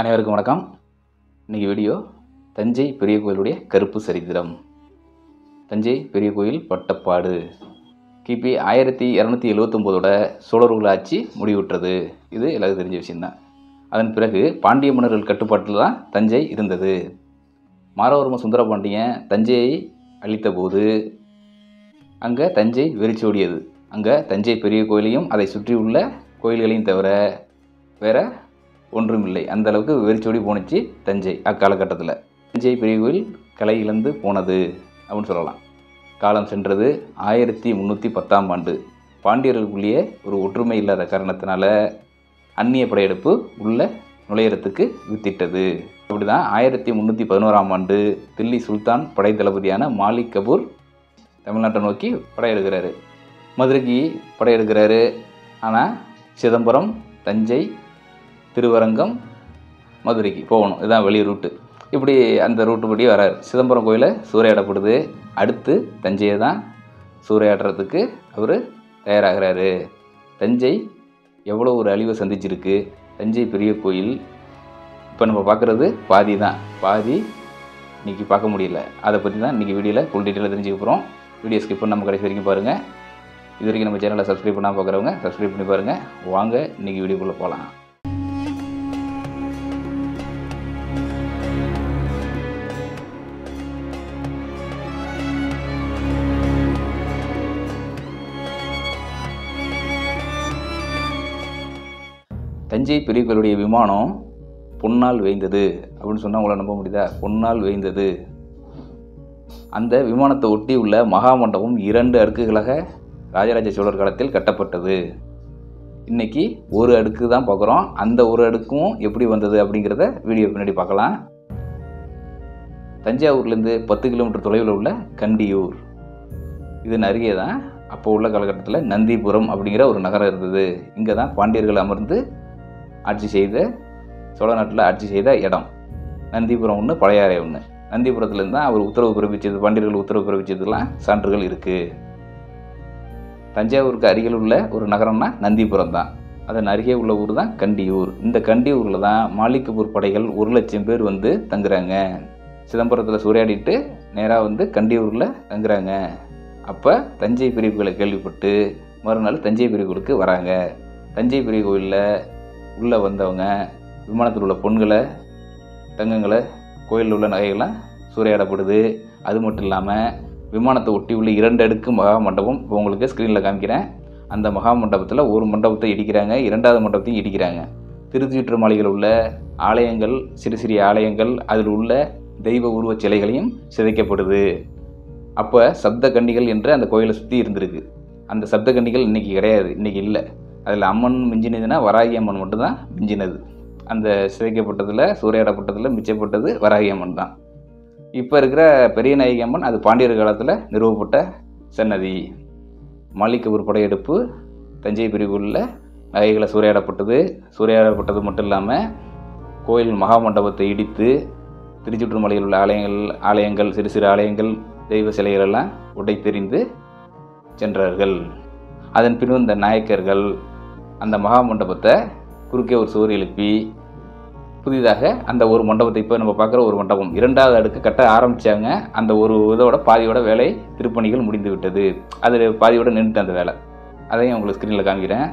அனைவருக்கும் வணக்கம் இன்றைக்கி வீடியோ தஞ்சை பெரிய கோயிலுடைய கருப்பு சரித்திரம் தஞ்சை பெரிய கோயில் பட்டப்பாடு கிபி ஆயிரத்தி இரநூத்தி எழுவத்தொம்போதோட சோழர்கள் ஆட்சி முடிவுற்றது இது எல்லாருக்கும் தெரிஞ்ச விஷயம்தான் அதன் பிறகு பாண்டிய மன்னர்கள் கட்டுப்பாட்டில் தான் தஞ்சை இருந்தது மாரவர்ம சுந்தரபாண்டியன் தஞ்சையை அழித்தபோது அங்கே தஞ்சை வெறிச்சோடியது அங்கே தஞ்சை பெரிய கோயிலையும் அதை சுற்றியுள்ள கோயில்களையும் தவிர வேற ஒன்றும் இல்லை அந்த அளவுக்கு வெறிச்சோடி போணுச்சு தஞ்சை அக்காலகட்டத்தில் தஞ்சை பெரிய கோயில் கலை இழந்து போனது அப்படின்னு சொல்லலாம் காலம் சென்றது ஆயிரத்தி முந்நூற்றி பத்தாம் ஆண்டு பாண்டியர்களுக்குள்ளேயே ஒரு ஒற்றுமை இல்லாத காரணத்தினால அந்நிய படையெடுப்பு உள்ள நுழையறதுக்கு வித்திட்டது அப்படிதான் ஆயிரத்தி முந்நூற்றி பதினோராம் ஆண்டு தில்லி சுல்தான் படை தளபதியான மாலிக் கபூர் தமிழ்நாட்டை நோக்கி படையெடுக்கிறாரு மதுரைக்கு படையெடுக்கிறாரு ஆனால் சிதம்பரம் தஞ்சை திருவரங்கம் மதுரைக்கு போகணும் இதுதான் வெளி ரூட்டு இப்படி அந்த ரூட்டு படி வரார் சிதம்பரம் கோயிலை சூறையாடப்படுது அடுத்து தஞ்சையை தான் சூறையாடுறதுக்கு அவர் தயாராகிறாரு தஞ்சை எவ்வளோ ஒரு அழிவை சந்திச்சிருக்கு தஞ்சை பெரிய கோயில் இப்போ நம்ம பார்க்குறது பாதி தான் பாதி இன்றைக்கி பார்க்க முடியல அதை பற்றி தான் இன்றைக்கி வீடியோவில் ஃபுல் டீட்டெயிலாக தெரிஞ்சுக்க போகிறோம் வீடியோ ஸ்கிப் பண்ணாமல் கடைசி வரைக்கும் பாருங்கள் இது வரைக்கும் நம்ம சேனலை சப்ஸ்கிரைப் பண்ணாமல் பார்க்குறவங்க சப்ஸ்கிரைப் பண்ணி பாருங்கள் வாங்க இன்றைக்கி வீடியோக்குள்ளே போகலாம் தஞ்சை பெரிய கோயிலுடைய விமானம் பொன்னால் வேய்ந்தது அப்படின்னு சொன்னால் உங்களை நம்ப முடியுதா பொன்னால் வேய்ந்தது அந்த விமானத்தை ஒட்டி உள்ள மகாமண்டபம் இரண்டு அடுக்குகளாக ராஜராஜ சோழர் காலத்தில் கட்டப்பட்டது இன்னைக்கு ஒரு அடுக்கு தான் பார்க்குறோம் அந்த ஒரு அடுக்கும் எப்படி வந்தது அப்படிங்கிறத வீடியோ பின்னாடி பார்க்கலாம் தஞ்சாவூர்லேருந்து பத்து கிலோமீட்டர் தொலைவில் உள்ள கண்டியூர் இது அருகே தான் அப்போ உள்ள காலகட்டத்தில் நந்திபுரம் அப்படிங்கிற ஒரு நகரம் இருந்தது இங்கே தான் பாண்டியர்கள் அமர்ந்து ஆட்சி செய்த சோழ நாட்டில் ஆட்சி செய்த இடம் நந்திபுரம் ஒன்று பழையாறை ஒன்று நந்திபுரத்துலேருந்து தான் அவர் உத்தரவு பிறப்பிச்சது பாண்டியர்கள் உத்தரவு பிறப்பிச்சதுலாம் சான்றுகள் இருக்குது தஞ்சாவூருக்கு அருகில் உள்ள ஒரு நகரம்னா நந்திபுரம் தான் அதன் அருகே உள்ள ஊர் தான் கண்டியூர் இந்த கண்டியூரில் தான் மாலிகபூர் படைகள் ஒரு லட்சம் பேர் வந்து தங்குறாங்க சிதம்பரத்தில் சூறையாடிட்டு நேராக வந்து கண்டியூரில் தங்குறாங்க அப்போ தஞ்சை பெரிய கோயிலை கேள்விப்பட்டு மறுநாள் தஞ்சை பெரிய கோயிலுக்கு வராங்க தஞ்சை பெரிய கோயிலில் உள்ளே வந்தவங்க விமானத்தில் உள்ள பொண்களை தங்கங்களை கோயிலில் உள்ள நகைகள்லாம் சூறையாடப்படுது அது மட்டும் இல்லாமல் விமானத்தை ஒட்டி உள்ள இரண்டு அடுக்கு மகா மண்டபம் இப்போ உங்களுக்கு ஸ்க்ரீனில் காமிக்கிறேன் அந்த மகா மண்டபத்தில் ஒரு மண்டபத்தை இடிக்கிறாங்க இரண்டாவது மண்டபத்தையும் இடிக்கிறாங்க திருச்சிற்று மாளிகையில் உள்ள ஆலயங்கள் சிறு சிறிய ஆலயங்கள் அதில் உள்ள தெய்வ உருவச் சிலைகளையும் சிதைக்கப்படுது அப்போ சப்த கண்டிகள் என்று அந்த கோயிலை சுற்றி இருந்திருக்கு அந்த சப்த கண்டிகள் இன்றைக்கி கிடையாது இன்றைக்கி இல்லை அதில் அம்மன் மிஞ்சினதுன்னா வராகி அம்மன் மட்டும்தான் மிஞ்சினது அந்த சிதைக்கப்பட்டதில் சூறையாடப்பட்டதில் மிச்சப்பட்டது வராகி அம்மன் தான் இப்போ இருக்கிற பெரிய நாயகி அம்மன் அது பாண்டியர் காலத்தில் நிறுவப்பட்ட சன்னதி மாலிகபூர் படையெடுப்பு தஞ்சை பிரிவுகளில் நகைகளை சூறையாடப்பட்டது சூறையாடப்பட்டது மட்டும் இல்லாமல் கோயில் மகா மண்டபத்தை இடித்து திருச்சுற்றுமலையில் உள்ள ஆலயங்கள் ஆலயங்கள் சிறு சிறு ஆலயங்கள் தெய்வ சிலைகள் எல்லாம் உடைத்தெறிந்து சென்றார்கள் அதன் பின் இந்த நாயக்கர்கள் அந்த மகா மண்டபத்தை குறுக்கே ஒரு சுவர் எழுப்பி புதிதாக அந்த ஒரு மண்டபத்தை இப்போ நம்ம பார்க்குற ஒரு மண்டபம் இரண்டாவது அடுக்கு கட்ட ஆரம்பித்தாங்க அந்த ஒரு இதோட பாதியோட வேலை திருப்பணிகள் முடிந்து விட்டது அது பாதியோட நின்றுட்டு அந்த வேலை அதையும் உங்களுக்கு ஸ்க்ரீனில் காமிக்கிறேன்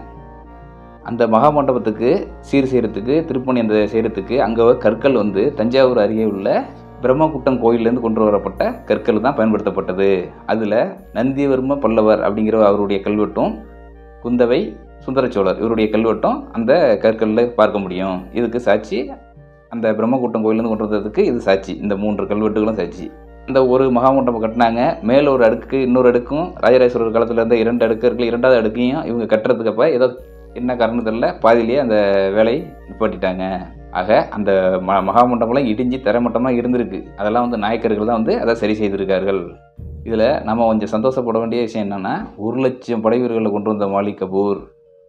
அந்த மகா மண்டபத்துக்கு சீர் செய்கிறதுக்கு திருப்பணி அந்த செய்கிறதுக்கு அங்கே கற்கள் வந்து தஞ்சாவூர் அருகே உள்ள பிரம்மகுட்டம் கோயிலேருந்து கொண்டு வரப்பட்ட கற்கள் தான் பயன்படுத்தப்பட்டது அதில் நந்திவர்ம பல்லவர் அப்படிங்கிற அவருடைய கல்வெட்டும் குந்தவை சுந்தரச்சோழர் இவருடைய கல்வெட்டும் அந்த கற்களில் பார்க்க முடியும் இதுக்கு சாட்சி அந்த பிரம்மகுட்டம் கோயிலேருந்து கொண்டு வந்ததுக்கு இது சாட்சி இந்த மூன்று கல்வெட்டுகளும் சாட்சி இந்த ஒரு மகாமண்டபம் கட்டினாங்க மேலே ஒரு அடுக்கு இன்னொரு அடுக்கும் ராஜராஜேஸ்வரர் காலத்தில் இருந்த இரண்டு அடுக்கு இருக்கு இரண்டாவது அடுக்கையும் இவங்க கட்டுறதுக்கப்ப ஏதோ என்ன காரணம் தெரியல பாதியிலேயே அந்த வேலை நிப்பாட்டிட்டாங்க ஆக அந்த ம மகாமண்டபம்லாம் இடிஞ்சு தரமட்டமாக இருந்திருக்கு அதெல்லாம் வந்து நாயக்கர்கள் தான் வந்து அதை சரி செய்திருக்கார்கள் இதில் நம்ம கொஞ்சம் சந்தோஷப்பட வேண்டிய விஷயம் என்னென்னா ஒரு லட்சம் படை வீரர்களை கொண்டு வந்த மாலிக் கபூர்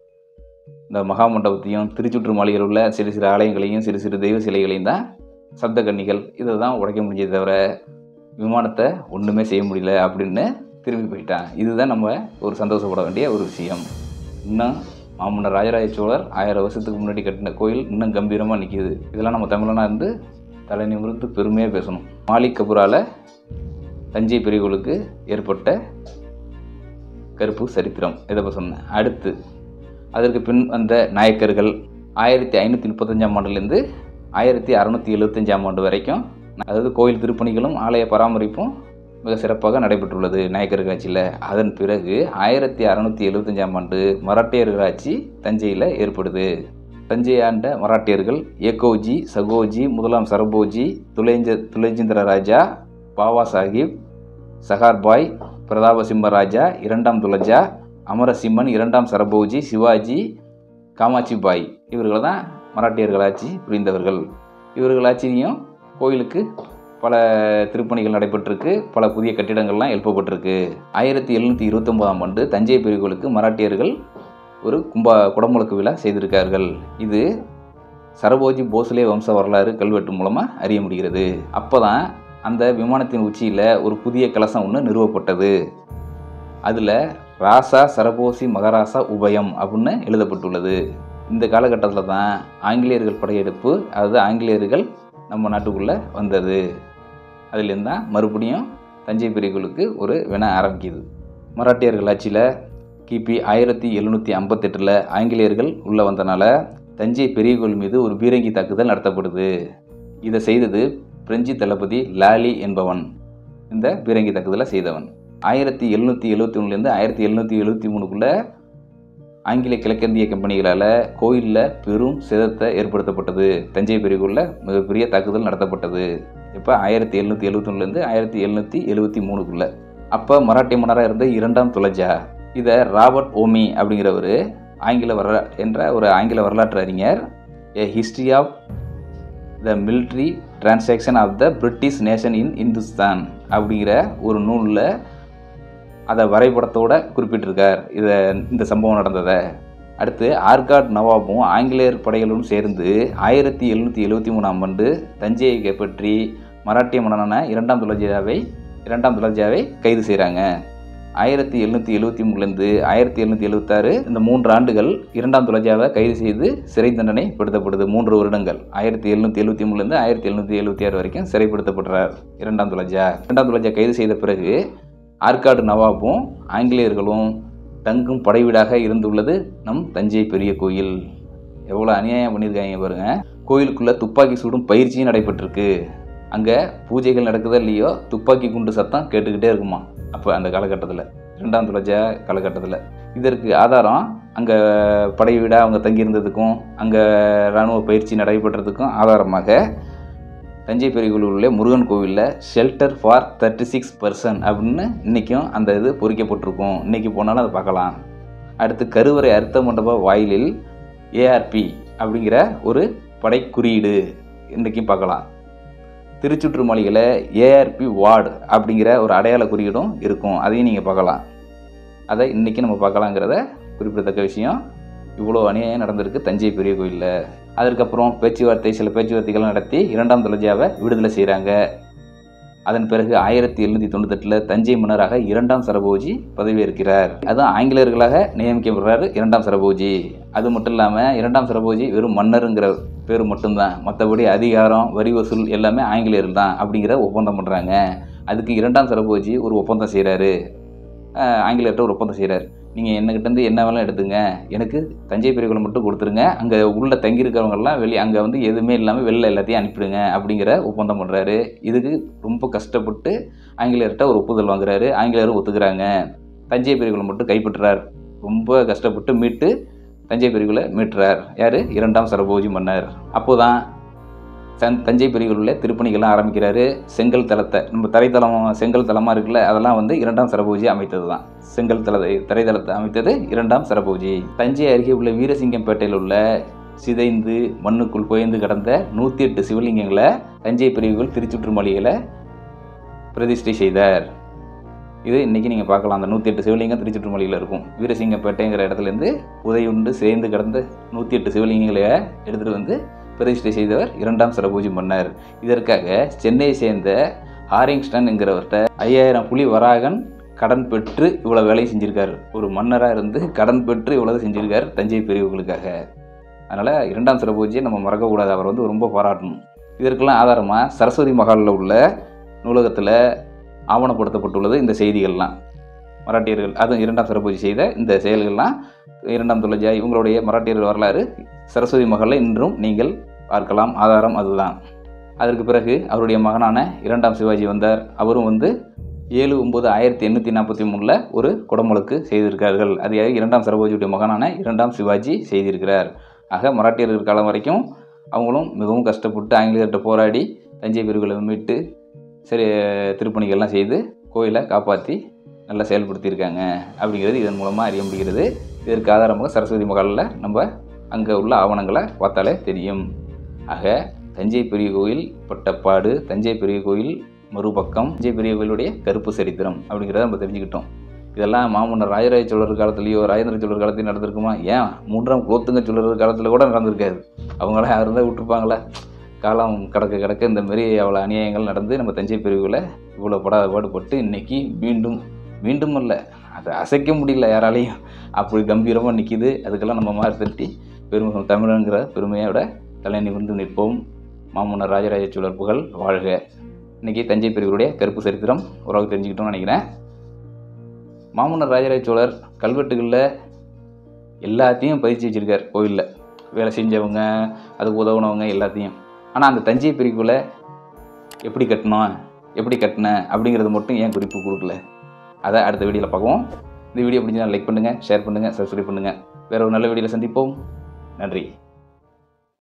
இந்த மகாமண்டபத்தையும் திருச்சுற்று மாளிகையில் உள்ள சிறு சிறு ஆலயங்களையும் சிறு சிறு தெய்வ சிலைகளையும் தான் சப்த கன்னிகள் இதை தான் உடைக்க முடிஞ்சது தவிர விமானத்தை ஒன்றுமே செய்ய முடியல அப்படின்னு திரும்பி போயிட்டான் இதுதான் நம்ம ஒரு சந்தோஷப்பட வேண்டிய ஒரு விஷயம் இன்னும் மாமன்னர் ராஜராஜ சோழர் ஆயிரம் வருஷத்துக்கு முன்னாடி கட்டின கோயில் இன்னும் கம்பீரமாக நிற்கிது இதெல்லாம் நம்ம தமிழனாக இருந்து தலை நிமிர்ந்து பெருமையாக பேசணும் மாலிக் கபூரால் தஞ்சை பெரிய கோயிலுக்கு ஏற்பட்ட கருப்பு சரித்திரம் இதை பற்றி சொன்னேன் அடுத்து அதற்கு பின் வந்த நாயக்கர்கள் ஆயிரத்தி ஐநூற்றி முப்பத்தஞ்சாம் ஆண்டுலேருந்து ஆயிரத்தி அறநூற்றி எழுபத்தஞ்சாம் ஆண்டு வரைக்கும் அதாவது கோயில் திருப்பணிகளும் ஆலய பராமரிப்பும் மிக சிறப்பாக நடைபெற்றுள்ளது நாயக்கர்கள் ஆட்சியில் அதன் பிறகு ஆயிரத்தி அறநூற்றி எழுபத்தஞ்சாம் ஆண்டு மராட்டியர்கள் ஆட்சி தஞ்சையில் ஏற்படுது தஞ்சை ஆண்ட மராட்டியர்கள் ஏகோஜி சகோஜி முதலாம் சரபோஜி துலேஞ்ச துலேஜேந்திர ராஜா பாவா சாஹிப் சஹார்பாய் பிரதாபசிம்ம ராஜா இரண்டாம் துலஜா அமரசிம்மன் இரண்டாம் சரபோஜி சிவாஜி காமாட்சி பாய் இவர்கள் தான் மராட்டியர்கள் ஆட்சி புரிந்தவர்கள் இவர்கள் ஆட்சியிலையும் கோயிலுக்கு பல திருப்பணிகள் நடைபெற்றிருக்கு பல புதிய கட்டிடங்கள்லாம் எழுப்பப்பட்டிருக்கு ஆயிரத்தி எழுநூற்றி இருபத்தொம்போதாம் ஆண்டு தஞ்சை பெரிய கோயிலுக்கு மராட்டியர்கள் ஒரு கும்பா குடமுழுக்கு விழா செய்திருக்கார்கள் இது சரபோஜி போஸ்லே வம்ச வரலாறு கல்வெட்டு மூலமாக அறிய முடிகிறது அப்போ தான் அந்த விமானத்தின் உச்சியில் ஒரு புதிய கலசம் ஒன்று நிறுவப்பட்டது அதில் ராசா சரபோசி மகாராசா உபயம் அப்படின்னு எழுதப்பட்டுள்ளது இந்த காலகட்டத்தில் தான் ஆங்கிலேயர்கள் படையெடுப்பு அதாவது ஆங்கிலேயர்கள் நம்ம நாட்டுக்குள்ளே வந்தது அதுலேருந்து தான் மறுபடியும் தஞ்சை பெரிய கோயிலுக்கு ஒரு வினை ஆரம்பிக்குது மராட்டியர்கள் ஆட்சியில் கிபி ஆயிரத்தி எழுநூற்றி ஐம்பத்தெட்டில் ஆங்கிலேயர்கள் உள்ளே வந்தனால தஞ்சை பெரிய கோயில் மீது ஒரு பீரங்கி தாக்குதல் நடத்தப்படுது இதை செய்தது பிரெஞ்சு தளபதி லாலி என்பவன் இந்த பீரங்கி தாக்குதலை செய்தவன் ஆயிரத்தி எழுநூற்றி எழுபத்தி ஒன்றுலேருந்து ஆயிரத்தி எழுநூற்றி எழுபத்தி மூணுக்குள்ளே ஆங்கில கிழக்கிந்திய கம்பெனிகளால் கோயிலில் பெரும் சேதத்தை ஏற்படுத்தப்பட்டது தஞ்சை பெரிய கோயிலில் மிகப்பெரிய தாக்குதல் நடத்தப்பட்டது இப்போ ஆயிரத்தி எழுநூற்றி எழுபத்தொன்னுலேருந்து ஆயிரத்தி எழுநூற்றி எழுபத்தி மூணுக்குள்ளே அப்போ மராட்டிய மன்னராக இருந்த இரண்டாம் துலஜா இதை ராபர்ட் ஓமி அப்படிங்கிறவர் ஆங்கில வரலா என்ற ஒரு ஆங்கில வரலாற்று அறிஞர் a history of the military transaction of the British nation in Hindustan அப்படிங்கிற ஒரு நூலில் அதை வரைபடத்தோட குறிப்பிட்டிருக்கார் இதை இந்த சம்பவம் நடந்ததை அடுத்து ஆர்காட் நவாபும் ஆங்கிலேயர் படைகளும் சேர்ந்து ஆயிரத்தி எழுநூற்றி எழுபத்தி மூணாம் ஆண்டு தஞ்சையை கைப்பற்றி மராட்டிய மன்னனான இரண்டாம் துலஜாவை இரண்டாம் துலஜாவை கைது செய்கிறாங்க ஆயிரத்தி எழுநூற்றி எழுபத்தி மூணுலேருந்து ஆயிரத்தி எழுநூற்றி எழுபத்தாறு இந்த மூன்று ஆண்டுகள் இரண்டாம் துலஜாவை கைது செய்து சிறை தண்டனை படுத்தப்படுது மூன்று வருடங்கள் ஆயிரத்தி எழுநூற்றி எழுபத்தி மூணுலேருந்து ஆயிரத்தி எழுநூற்றி எழுபத்தி ஆறு வரைக்கும் சிறைப்படுத்தப்படுறார் இரண்டாம் துலஜா இரண்டாம் துலஜா கைது செய்த பிறகு ஆற்காடு நவாபும் ஆங்கிலேயர்களும் தங்கும் படைவீடாக இருந்துள்ளது நம் தஞ்சை பெரிய கோயில் எவ்வளோ அநியாயம் பண்ணியிருக்காங்க பாருங்க கோயிலுக்குள்ளே துப்பாக்கி சூடும் பயிற்சியும் நடைபெற்றிருக்கு அங்கே பூஜைகள் நடக்குதோ இல்லையோ துப்பாக்கி குண்டு சத்தம் கேட்டுக்கிட்டே இருக்குமா அப்போ அந்த காலகட்டத்தில் இரண்டாம் துலஜ காலகட்டத்தில் இதற்கு ஆதாரம் அங்கே படை வீடாக அவங்க தங்கியிருந்ததுக்கும் அங்கே இராணுவ பயிற்சி நடைபெற்றதுக்கும் ஆதாரமாக தஞ்சை பெரிய கோயில் உள்ள முருகன் கோவிலில் shelter for thirty six person அப்படின்னு இன்றைக்கும் அந்த இது பொறிக்கப்பட்டிருக்கும் இன்றைக்கி போனாலும் அதை பார்க்கலாம் அடுத்து கருவறை அர்த்த மண்டப வாயிலில் ஏஆர்பி அப்படிங்கிற ஒரு படை குறியீடு இன்றைக்கும் பார்க்கலாம் திருச்சுற்று மொழிகளை ஏஆர்பி வார்டு அப்படிங்கிற ஒரு அடையாள குறியீடும் இருக்கும் அதையும் நீங்கள் பார்க்கலாம் அதை இன்றைக்கி நம்ம பார்க்கலாங்கிறத குறிப்பிடத்தக்க விஷயம் இவ்வளோ அநியாயம் நடந்திருக்கு தஞ்சை பெரிய கோயிலில் அதற்கப்புறம் பேச்சுவார்த்தை சில பேச்சுவார்த்தைகள் நடத்தி இரண்டாம் துலஜாவை விடுதலை செய்கிறாங்க அதன் பிறகு ஆயிரத்தி எழுநூற்றி தொண்ணூத்தெட்டில் தஞ்சை மன்னராக இரண்டாம் சரபோஜி பதவியேற்கிறார் அதுவும் ஆங்கிலேயர்களாக நியமிக்கப்படுறாரு இரண்டாம் சரபோஜி அது மட்டும் இல்லாமல் இரண்டாம் சரபோஜி வெறும் மன்னருங்கிற பேர் மட்டும்தான் மற்றபடி அதிகாரம் வரி வசூல் எல்லாமே ஆங்கிலேயர்கள் தான் அப்படிங்கிற ஒப்பந்தம் பண்ணுறாங்க அதுக்கு இரண்டாம் சரபோஜி ஒரு ஒப்பந்தம் செய்கிறாரு ஆங்கிலேயர்கிட்ட ஒரு ஒப்பந்தம் செய்கிறார் நீங்கள் என்னகிட்டேருந்து என்ன வேலை எடுத்துங்க எனக்கு தஞ்சை பெரியகுளம் மட்டும் கொடுத்துருங்க அங்கே உள்ள தங்கியிருக்கிறவங்கெல்லாம் வெளியே அங்கே வந்து எதுவுமே இல்லாமல் வெளில எல்லாத்தையும் அனுப்பிடுங்க அப்படிங்கிற ஒப்பந்தம் பண்ணுறாரு இதுக்கு ரொம்ப கஷ்டப்பட்டு ஆங்கிலேயர்கிட்ட ஒரு ஒப்புதல் வாங்குறாரு ஆங்கிலேயரும் ஒத்துக்கிறாங்க தஞ்சை பெரியகுளம் மட்டும் கைப்பற்றுறார் ரொம்ப கஷ்டப்பட்டு மீட்டு தஞ்சை பெரியகுளை மீட்டுறார் யார் இரண்டாம் சரபோஜி மன்னர் அப்போதான் தன் தஞ்சை பெரியகுள்ள திருப்பணிகள்லாம் ஆரம்பிக்கிறாரு செங்கல் தளத்தை நம்ம தரைத்தளம் செங்கல் தளமாக இருக்குல்ல அதெல்லாம் வந்து இரண்டாம் சரபோஜி அமைத்தது தான் செங்கல் தளத்தை தரைத்தளத்தை அமைத்தது இரண்டாம் சரபோஜி தஞ்சை அருகே உள்ள வீரசிங்கம்பேட்டையில் உள்ள சிதைந்து மண்ணுக்குள் புயந்து கடந்த நூற்றி எட்டு சிவலிங்கங்களை தஞ்சை பிரிவுகள் திருச்சுற்றுமொழிகளை பிரதிஷ்டை செய்தார் இது இன்றைக்கி நீங்கள் பார்க்கலாம் அந்த நூற்றி எட்டு சிவலிங்கம் திருச்சுற்றுமொழியில் இருக்கும் வீரசிங்கப்பேட்டைங்கிற இடத்துலேருந்து புதையுண்டு சேர்ந்து கடந்த நூற்றி எட்டு சிவலிங்கங்களை எடுத்துகிட்டு வந்து பிரதிஷ்டை செய்தவர் இரண்டாம் சரபோஜி மன்னர் இதற்காக சென்னையை சேர்ந்த ஹாரிங்ஸ்டன் என்கிறவர்கிட்ட ஐயாயிரம் புலி வராகன் கடன் பெற்று இவ்வளோ வேலையை செஞ்சுருக்காரு ஒரு மன்னராக இருந்து கடன் பெற்று இவ்வளோ செஞ்சுருக்கார் தஞ்சை பெரியவர்களுக்காக அதனால் இரண்டாம் சிறப்பூஜையை நம்ம மறக்கக்கூடாது அவர் வந்து ரொம்ப பாராட்டணும் இதற்கெல்லாம் ஆதாரமாக சரஸ்வதி மகாலில் உள்ள நூலகத்தில் ஆவணப்படுத்தப்பட்டுள்ளது இந்த செய்திகள்லாம் மராட்டியர்கள் அதுவும் இரண்டாம் சிறப்பூஜை செய்த இந்த செயல்கள்லாம் இரண்டாம் துளஜா இவங்களுடைய மராட்டியர்கள் வரலாறு சரஸ்வதி மகளில் இன்றும் நீங்கள் பார்க்கலாம் ஆதாரம் அதுதான் அதற்கு பிறகு அவருடைய மகனான இரண்டாம் சிவாஜி வந்தார் அவரும் வந்து ஏழு ஒம்பது ஆயிரத்தி எண்ணூற்றி நாற்பத்தி மூணில் ஒரு குடமுழுக்கு செய்திருக்கார்கள் அது யாரு? இரண்டாம் சரபோஜியுடைய மகனான இரண்டாம் சிவாஜி செய்திருக்கிறார் ஆக மராட்டியர்கள் காலம் வரைக்கும் அவங்களும் மிகவும் கஷ்டப்பட்டு ஆங்கிலேயர்கிட்ட போராடி தஞ்சை பெருகுகளை மீட்டு சரி திருப்பணிகள்லாம் செய்து கோயிலை காப்பாற்றி நல்லா செயல்படுத்தியிருக்காங்க அப்படிங்கிறது இதன் மூலமாக அறிய முடிகிறது இதற்கு ஆதாரமாக சரஸ்வதி மகாலில் நம்ம அங்கே உள்ள ஆவணங்களை பார்த்தாலே தெரியும் ஆக தஞ்சை பெரிய கோயில் பட்டப்பாடு தஞ்சை பெரிய கோயில் மறுபக்கம் தஞ்சை பெரிய கோயிலுடைய கருப்பு சரித்திரம் அப்படிங்கிறத நம்ம தெரிஞ்சுக்கிட்டோம் இதெல்லாம் மாமன்னர் ராஜராஜ சோழர் காலத்துலேயோ ராஜேந்திர சோழர் காலத்துலையும் நடந்திருக்குமா ஏன் மூன்றாம் குலோத்துங்க சோழர் காலத்தில் கூட நடந்திருக்காது அவங்களாம் யாரும் தான் விட்டுருப்பாங்களா காலம் கடக்க கடக்க இந்த மாதிரி அவ்வளோ அநியாயங்கள் நடந்து நம்ம தஞ்சை பிரிவுகளை இவ்வளோ படாத பாடுபட்டு இன்னைக்கு மீண்டும் மீண்டும் இல்லை அதை அசைக்க முடியல யாராலையும் அப்படி கம்பீரமாக நிற்கிது அதுக்கெல்லாம் நம்ம மாறு தட்டி பெருமை தமிழங்கிற பெருமையோட தலை நிமிர்ந்து நிற்போம் மாமன்னர் ராஜராஜ சோழர் புகழ் வாழ்க இன்னைக்கு தஞ்சை பிரிவுடைய கருப்பு சரித்திரம் ஓரளவுக்கு தெரிஞ்சுக்கிட்டோம்னு நினைக்கிறேன் மாமன்னர் ராஜராஜ சோழர் கல்வெட்டுகளில் எல்லாத்தையும் பதிச்சு வச்சிருக்கார் கோயிலில் வேலை செஞ்சவங்க அதுக்கு உதவுனவங்க எல்லாத்தையும் ஆனால் அந்த தஞ்சை பிரிவுக்குள்ளே எப்படி கட்டணும் எப்படி கட்டினேன் அப்படிங்கிறது மட்டும் ஏன் குறிப்பு கொடுக்கல அதை அடுத்த வீடியோவில் பார்ப்போம் இந்த வீடியோ பிடிச்சா லைக் பண்ணுங்கள் ஷேர் பண்ணுங்கள் சப்ஸ்கிரைப் பண்ணுங்கள் வேற ஒரு நல்ல வீடியோவில் சந்திப்போம் நன்றி